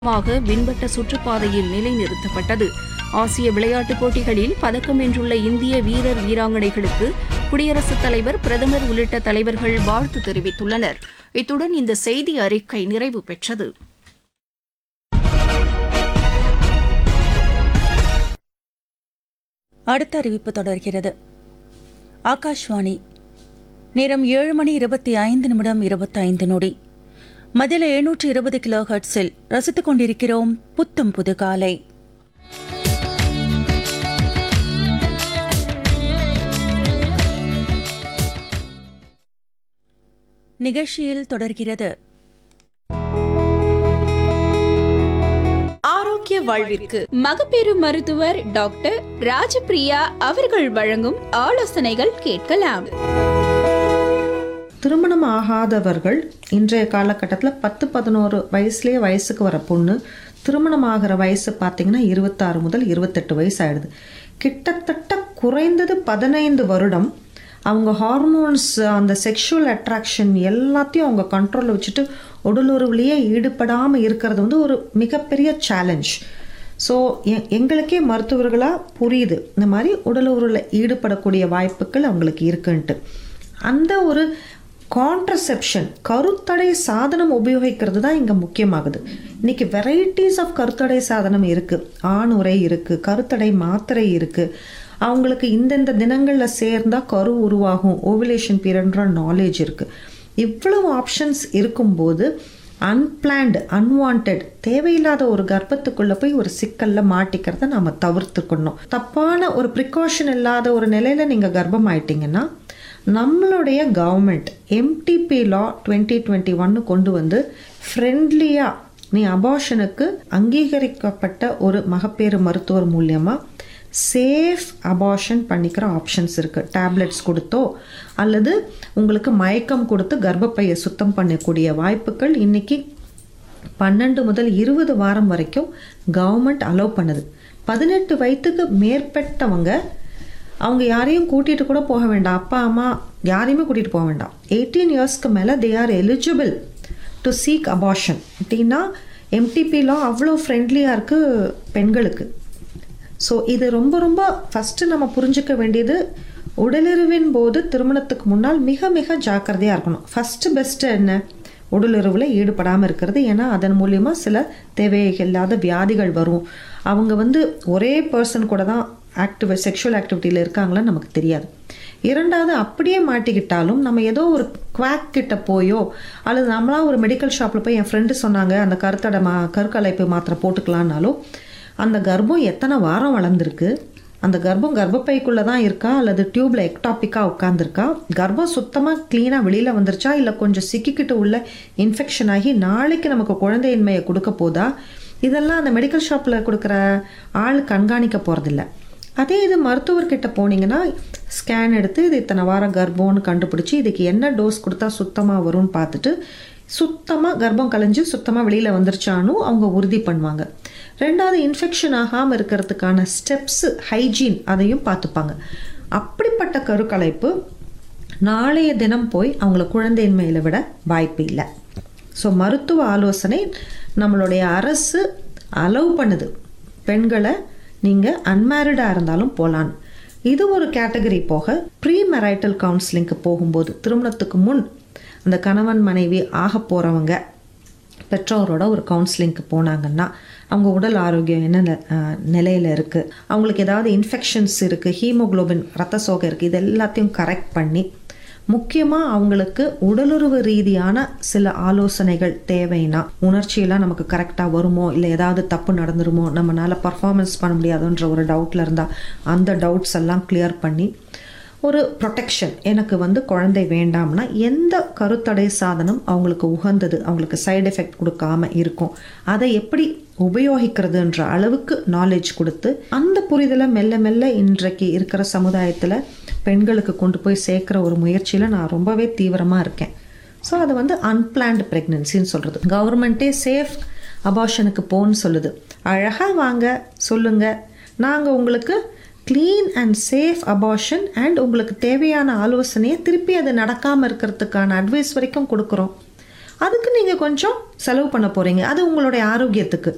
மாக விண்வட்ட சுற்றுப்பாதையில் நிலைநிறுத்தப்பட்டது ஆசிய விளையாட்டுப் போட்டிகளில் பதக்கம் வென்றுள்ள இந்திய வீரர் வீராங்கனைகளுக்கு குடியரசுத் தலைவர் பிரதமர் உள்ளிட்ட தலைவர்கள் வாழ்த்து தெரிவித்துள்ளனர் இத்துடன் இந்த செய்தி அறிக்கை நிறைவு பெற்றது அடுத்த அறிவிப்பு தொடர்கிறது ஆகாஷ்வாணி நேரம் ஏழு மணி இருபத்தி ஐந்து நிமிடம் இருபத்தைந்து நொடி மதில எழுநூற்று இருபது கிலோ ஹெர்ட்ஸில் ரசித்துக் கொண்டிருக்கிறோம் புத்தும் புது காலை நிகழ்ச்சியில் தொடர்கிறது ஆரோக்கிய வாழ்விற்கு மகப்பேறு மருத்துவர் டாக்டர் ராஜபிரியா அவர்கள் வழங்கும் ஆலோசனைகள் கேட்கலாம் திருமணம் ஆகாதவர்கள் இன்றைய காலகட்டத்தில் பத்து பதினோரு வயசுலேயே வயசுக்கு வர பொண்ணு திருமணம் ஆகிற வயசு பார்த்தீங்கன்னா இருபத்தாறு முதல் இருபத்தெட்டு வயசு ஆயிடுது கிட்டத்தட்ட குறைந்தது பதினைந்து வருடம் அவங்க ஹார்மோன்ஸ் அந்த செக்ஷுவல் அட்ராக்ஷன் எல்லாத்தையும் அவங்க கண்ட்ரோலில் வச்சுட்டு உடலுறவுலேயே ஈடுபடாமல் இருக்கிறது வந்து ஒரு மிகப்பெரிய சேலஞ்ச் ஸோ எங்களுக்கே மருத்துவர்களாக புரியுது இந்த மாதிரி உடலுறவில் ஈடுபடக்கூடிய வாய்ப்புகள் அவங்களுக்கு இருக்குன்ட்டு அந்த ஒரு கான்ட்ரசெப்ஷன் கருத்தடை சாதனம் உபயோகிக்கிறது தான் இங்கே முக்கியமாகுது இன்னைக்கு வெரைட்டிஸ் ஆஃப் கருத்தடை சாதனம் இருக்குது ஆண் உரை இருக்குது கருத்தடை மாத்திரை இருக்குது அவங்களுக்கு இந்தந்த தினங்களில் சேர்ந்தால் கரு உருவாகும் ஓவிலேஷன் பீரியட்ன்ற நாலேஜ் இருக்குது இவ்வளவு ஆப்ஷன்ஸ் இருக்கும்போது அன்பிளான்டு அன்வான்ட் தேவையில்லாத ஒரு கர்ப்பத்துக்குள்ளே போய் ஒரு சிக்கலில் மாட்டிக்கிறத நாம் தவிர்த்துக்கணும் தப்பான ஒரு ப்ரிகாஷன் இல்லாத ஒரு நிலையில் நீங்கள் கர்ப்பம் ஆயிட்டீங்கன்னா நம்மளுடைய government MTP law twenty twenty ஒன்னு கொண்டு வந்து ஃப்ரெண்ட்லியாக நீ அபார்ஷனுக்கு அங்கீகரிக்கப்பட்ட ஒரு மகப்பேறு மருத்துவர் மூலியமாக சேஃப் அபார்ஷன் பண்ணிக்கிற ஆப்ஷன்ஸ் இருக்குது டேப்லெட்ஸ் கொடுத்தோ அல்லது உங்களுக்கு மயக்கம் கொடுத்து கர்ப்பப்பையை சுத்தம் பண்ணக்கூடிய வாய்ப்புகள் இன்னைக்கு பன்னெண்டு முதல் இருபது வாரம் வரைக்கும் கவர்மெண்ட் அலோவ் பண்ணுது பதினெட்டு வயதுக்கு மேற்பட்டவங்க அவங்க யாரையும் கூட்டிகிட்டு கூட போக வேண்டாம் அப்பா அம்மா யாரையுமே கூட்டிகிட்டு போக வேண்டாம் எயிட்டீன் இயர்ஸ்க்கு மேலே they are eligible to seek abortion அப்படின்னா எம்டிபிலாம் அவ்வளோ ஃப்ரெண்ட்லியாக இருக்குது பெண்களுக்கு ஸோ இது ரொம்ப ரொம்ப ஃபஸ்ட்டு நம்ம புரிஞ்சுக்க வேண்டியது உடலுறவின் போது திருமணத்துக்கு முன்னால் மிக மிக ஜாக்கிரதையாக இருக்கணும் ஃபஸ்ட்டு பெஸ்ட்டு என்ன உடலுறவில் ஈடுபடாமல் இருக்கிறது ஏன்னா அதன் மூலியமாக சில தேவையில்லாத வியாதிகள் வரும் அவங்க வந்து ஒரே பர்சன் கூட தான் ஆக்டிவ் செக்ஷுவல் ஆக்டிவிட்டியில் இருக்காங்களான்னு நமக்கு தெரியாது இரண்டாவது அப்படியே மாட்டிக்கிட்டாலும் நம்ம ஏதோ ஒரு குவாக் கிட்ட போயோ அல்லது நம்மளா ஒரு மெடிக்கல் ஷாப்பில் போய் என் ஃப்ரெண்டு சொன்னாங்க அந்த கருத்தடை மா கருக்கலைப்பு மாத்திரை போட்டுக்கலான்னாலும் அந்த கர்ப்பம் எத்தனை வாரம் வளர்ந்துருக்கு அந்த கர்ப்பம் கர்ப்பப்பைக்குள்ளே தான் இருக்கா அல்லது டியூப்ல எக்டாப்பிக்காக உட்காந்துருக்கா கர்ப்பம் சுத்தமாக க்ளீனாக வெளியில் வந்துருச்சா இல்லை கொஞ்சம் சிக்கிக்கிட்டு உள்ள இன்ஃபெக்ஷன் ஆகி நாளைக்கு நமக்கு குழந்தையின்மையை கொடுக்க போதா இதெல்லாம் அந்த மெடிக்கல் ஷாப்பில் கொடுக்குற ஆள் கண்காணிக்க போகிறதில்ல அதே இது மருத்துவர்கிட்ட போனீங்கன்னா ஸ்கேன் எடுத்து இது இத்தனை வாரம் கர்ப்பம்னு கண்டுபிடிச்சி இதுக்கு என்ன டோஸ் கொடுத்தா சுத்தமாக வரும்னு பார்த்துட்டு சுத்தமாக கர்ப்பம் கலைஞ்சு சுத்தமாக வெளியில் வந்துருச்சானும் அவங்க உறுதி பண்ணுவாங்க ரெண்டாவது இன்ஃபெக்ஷன் ஆகாமல் இருக்கிறதுக்கான ஸ்டெப்ஸு ஹைஜீன் அதையும் பார்த்துப்பாங்க அப்படிப்பட்ட கருக்கலைப்பு நாளைய தினம் போய் அவங்கள குழந்தையின்மையில் விட வாய்ப்பு இல்லை ஸோ மருத்துவ ஆலோசனை நம்மளுடைய அரசு அலோவ் பண்ணுது பெண்களை நீங்கள் அன்மேரிடாக இருந்தாலும் போகலான்னு இது ஒரு கேட்டகரி போக ப்ரீ மெரைட்டல் கவுன்சிலிங்க்கு போகும்போது திருமணத்துக்கு முன் அந்த கணவன் மனைவி ஆக போகிறவங்க பெற்றோரோட ஒரு கவுன்சிலிங்க்கு போனாங்கன்னா அவங்க உடல் ஆரோக்கியம் என்ன நிலையில் இருக்குது அவங்களுக்கு ஏதாவது இன்ஃபெக்ஷன்ஸ் இருக்குது ஹீமோக்ளோபின் ரத்த சோகை இருக்குது இது எல்லாத்தையும் கரெக்ட் பண்ணி முக்கியமாக அவங்களுக்கு உடலுறவு ரீதியான சில ஆலோசனைகள் தேவைன்னா உணர்ச்சியெல்லாம் நமக்கு கரெக்டாக வருமோ இல்லை ஏதாவது தப்பு நடந்துருமோ நம்மளால் பர்ஃபார்மன்ஸ் பண்ண முடியாதுன்ற ஒரு டவுட்டில் இருந்தால் அந்த டவுட்ஸ் எல்லாம் கிளியர் பண்ணி ஒரு ப்ரொடெக்ஷன் எனக்கு வந்து குழந்தை வேண்டாம்னா எந்த கருத்தடை சாதனம் அவங்களுக்கு உகந்தது அவங்களுக்கு சைடு எஃபெக்ட் கொடுக்காம இருக்கும் அதை எப்படி உபயோகிக்கிறதுன்ற அளவுக்கு நாலேஜ் கொடுத்து அந்த புரிதலை மெல்ல மெல்ல இன்றைக்கு இருக்கிற சமுதாயத்தில் பெண்களுக்கு கொண்டு போய் சேர்க்குற ஒரு முயற்சியில் நான் ரொம்பவே தீவிரமாக இருக்கேன் ஸோ அது வந்து அன்பிளான்டு ப்ரெக்னென்சின்னு சொல்கிறது கவர்மெண்ட்டே சேஃப் அபார்ஷனுக்கு போன்னு சொல்லுது அழகாக வாங்க சொல்லுங்கள் நாங்கள் உங்களுக்கு clean and safe abortion and உங்களுக்கு தேவையான ஆலோசனையை திருப்பி அது நடக்காமல் இருக்கிறதுக்கான அட்வைஸ் வரைக்கும் கொடுக்குறோம் அதுக்கு நீங்கள் கொஞ்சம் செலவு பண்ண போகிறீங்க அது உங்களுடைய ஆரோக்கியத்துக்கு